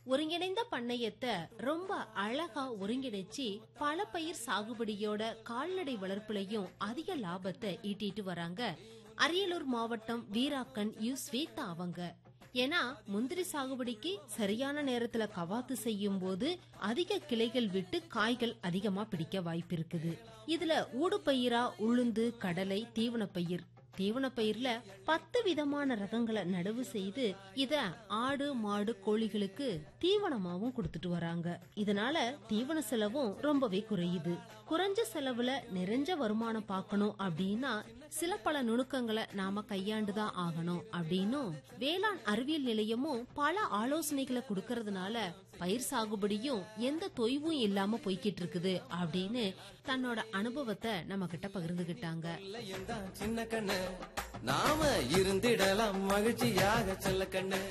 ஒருங்கிணைந்த பண்ணையத்தை ரொம்ப அழகா ஒருங்கிணைச்சு பல பயிர் சாகுபடியோட கால்நடை வளர்ப்புலையும் அதிக லாபத்தை ஈட்டிட்டு வராங்க அரியலூர் மாவட்டம் வீராக்கன் யு ஸ்வேதா அவங்க ஏன்னா முந்திரி சாகுபடிக்கு சரியான நேரத்துல கவாத்து செய்யும் போது அதிக கிளைகள் விட்டு காய்கள் அதிகமா பிடிக்க வாய்ப்பு இருக்குது இதுல ஊடுபயிரா உளுந்து கடலை தீவனப்பயிர் தீவனப்பயிர்ல பத்து விதமான ரகங்களை நடவு செய்து இத ஆடு மாடு கோழிகளுக்கு தீவனமாவும் கொடுத்துட்டு வராங்க இதனால தீவன செலவும் ரொம்பவே குறையுது குறைஞ்ச செலவுல நிறைஞ்ச வருமானம் பார்க்கணும் அப்படின்னா சில பல நுணுக்கங்களை நாம கையாண்டுதான் ஆகணும் அப்படின்னும் வேளாண் அறிவியல் நிலையமும் பல ஆலோசனைகளை கொடுக்கறதுனால பயிர் சாகுபடியும் எந்த தொய்வும் இல்லாம போய்கிட்டு இருக்குது அப்படின்னு தன்னோட அனுபவத்தை நம்ம கிட்ட பகிர்ந்துகிட்டாங்க இல்லையென்றான் சின்ன கண்ணு நாம இருந்திடலாம் மகிழ்ச்சியாக செல்ல கண்ணு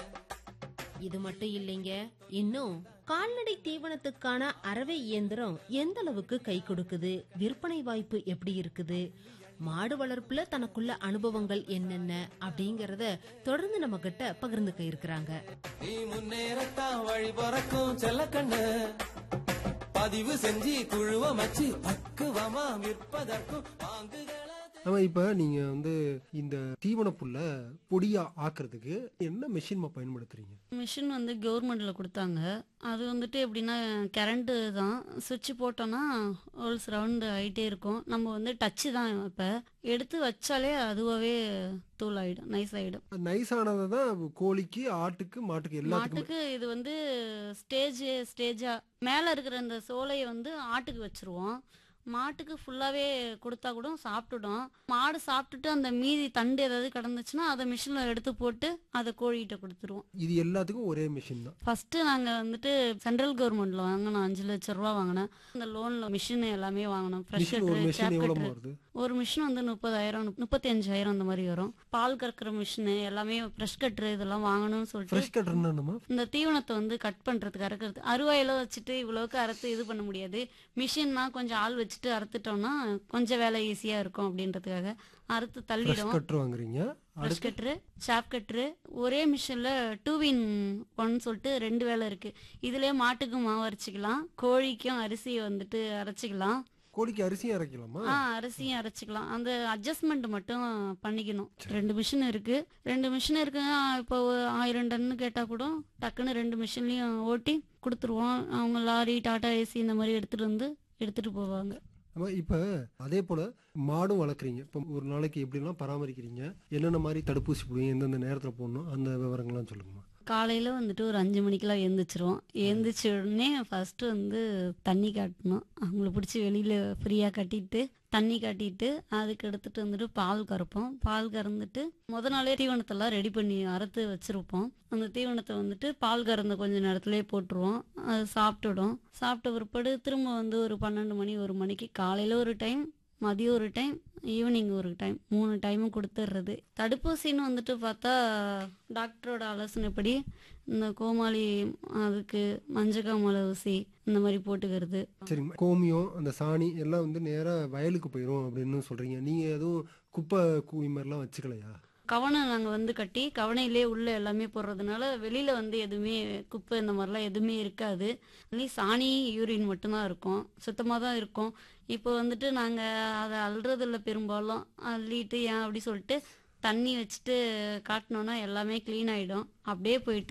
இது மட்டும் இல்லைங்க இன்னும் கால்நடை தீவனத்துக்கான அரவை இயந்திரம் எந்த அளவுக்கு கை கொடுக்குது விற்பனை வாய்ப்பு எப்படி இருக்குது மாடு வளர்ப்புல தனக்குள்ள அனுபவங்கள் என்னென்ன அப்படிங்கறத தொடர்ந்து நம்ம கிட்ட பகிர்ந்துக்க இருக்கிறாங்க நீ முன்னேறத்தான் வழி பிறக்கும் செல்ல கண்ணு பதிவு செஞ்சு குழுவ மச்சு பக்குவமா விற்பதற்கும் வாங்குகளை ஆமா இப்ப நீங்க வந்து இந்த தீவன புல்ல பொடியா ஆக்குறதுக்கு என்ன மிஷின் பயன்படுத்துறீங்க மிஷின் வந்து கவர்மெண்ட்ல கொடுத்தாங்க அது வந்துட்டு எப்படின்னா கரண்ட்டு தான் சுவிட்ச் போட்டோம்னா ஹோல்ஸ் ரவுண்டு ஆகிட்டே இருக்கும் நம்ம வந்து டச்சு தான் இப்போ எடுத்து வச்சாலே அதுவாகவே தூள் ஆயிடும் நைஸ் ஆயிடும் நைஸ் ஆனதை தான் கோழிக்கு ஆட்டுக்கு மாட்டுக்கு எல்லாத்துக்குமே மாட்டுக்கு இது வந்து ஸ்டேஜ் ஸ்டேஜா மேலே இருக்கிற இந்த சோலையை வந்து ஆட்டுக்கு வச்சிருவோம் மாட்டுக்கு ஃபுல்லாவே கொடுத்தா கூட சாப்பிட்டுடும் மாடு சாப்பிட்டுட்டு அந்த மீதி தண்டு ஏதாவது கிடந்துச்சுன்னா அதை மிஷின்ல எடுத்து போட்டு அதை கோழிகிட்ட கொடுத்துருவோம் இது எல்லாத்துக்கும் ஒரே மிஷின் தான் ஃபர்ஸ்ட் நாங்க வந்துட்டு சென்ட்ரல் கவர்மெண்ட்ல வாங்கினோம் அஞ்சு லட்ச ரூபா வாங்கினேன் இந்த லோன்ல மிஷின் எல்லாமே வாங்கினோம் ஃப்ரெஷ் மிஷின் ஒரு மிஷின் எவ்வளவு வருது ஒரு மிஷின் வந்து முப்பதாயிரம் முப்பத்தி அஞ்சாயிரம் அந்த மாதிரி வரும் பால் கறக்கிற மிஷின் எல்லாமே ஃப்ரெஷ் கட்டுரு இதெல்லாம் வாங்கணும்னு சொல்லிட்டு ஃப்ரெஷ் கட்டர்னா என்னம்மா இந்த தீவனத்தை வந்து கட் பண்றதுக்கு அறுக்கிறது அருவாயில வச்சுட்டு இவ்வளவுக்கு அறுத்து இது பண்ண முடியாது மிஷின்னா கொஞ்சம் ஆள் வச்சுட்டு அறுத்துட்டோம்னா கொஞ்சம் வேலை ஈஸியா இருக்கும் அப்படின்றதுக்காக அறுத்து ஃப்ரெஷ் தள்ளிடும் கட்டர் வாங்குறீங்க ப்ரஷ் கட்ரு ஷாப் கட்ரு ஒரே மிஷின்ல டூ வின் ஒன் சொல்லிட்டு ரெண்டு வேலை இருக்கு இதுலயே மாட்டுக்கும் மாவு அரைச்சிக்கலாம் கோழிக்கும் அரிசி வந்துட்டு அரைச்சிக்கலாம் கோழிக்கு அரிசியும் இறக்கலாமா ஆ அரிசியும் அரைச்சிக்கலாம் அந்த அட்ஜஸ்ட்மெண்ட் மட்டும் பண்ணிக்கணும் ரெண்டு மிஷின் இருக்கு ரெண்டு மிஷின் இருக்கு ஆ, இப்போ ஒரு ஆயிரம் டன்னு கேட்டா கூட டக்குன்னு ரெண்டு மிஷின்லயும் ஓட்டி கொடுத்துருவோம் அவங்க லாரி டாடா ஏசி இந்த மாதிரி எடுத்துட்டு வந்து எடுத்துட்டு போவாங்க ஆமா, இப்ப அதே போல மாடும் வளர்க்குறீங்க இப்ப ஒரு நாளைக்கு எப்படிலாம் பராமரிக்கிறீங்க என்னென்ன மாதிரி தடுப்பூசி போடுவீங்க எந்தெந்த நேரத்துல போடணும் அந்த விவரங்கள்லாம் சொல்லுங்கம்மா காலையில வந்துட்டு ஒரு அஞ்சு மணிக்கெல்லாம் எழுந்திரிச்சிருவோம் எழுந்திரிச்ச உடனே ஃபர்ஸ்ட் வந்து தண்ணி காட்டணும் அவங்கள பிடிச்சி வெளியில ஃப்ரீயா கட்டிட்டு தண்ணி காட்டிட்டு அதுக்கு எடுத்துட்டு வந்துட்டு பால் கறப்போம் பால் கறந்துட்டு முத நாளே தீவனத்தெல்லாம் ரெடி பண்ணி அறுத்து வச்சிருப்போம் அந்த தீவனத்தை வந்துட்டு பால் கறந்த கொஞ்ச நேரத்திலே போட்டுருவோம் அது சாப்பிட்டுடும் சாப்பிட்ட பிற்பாடு திரும்ப வந்து ஒரு பன்னெண்டு மணி ஒரு மணிக்கு காலையில ஒரு டைம் மதியம் ஒரு டைம் ஈவினிங் ஒரு டைம் மூணு டைமும் கொடுத்துட்றது தடுப்பூசின்னு வந்துட்டு பார்த்தா டாக்டரோட ஆலோசனைப்படி இந்த கோமாளி அதுக்கு மஞ்சக்காமலை ஊசி இந்த மாதிரி போட்டுக்கிறது சரிங்க கோமியம் அந்த சாணி எல்லாம் வந்து நேரா வயலுக்கு போயிடும் அப்படின்னு சொல்றீங்க நீங்க எதுவும் குப்பை கூவி மாதிரிலாம் வச்சுக்கலையா கவனை நாங்கள் வந்து கட்டி கவனையிலே உள்ள எல்லாமே போடுறதுனால வெளியில வந்து எதுவுமே குப்பை இந்த மாதிரிலாம் எதுவுமே இருக்காது only சாணி யூரின் மட்டும்தான் இருக்கும் சுத்தமாக தான் இருக்கும் இப்போ வந்துட்டு நாங்கள் அதை அல்றதில்ல பெரும்பாலும் அள்ளிட்டு ஏன் அப்படி சொல்லிட்டு தண்ணி வச்சுட்டு காட்டினோன்னா எல்லாமே க்ளீன் ஆயிடும் அப்படியே போயிட்டு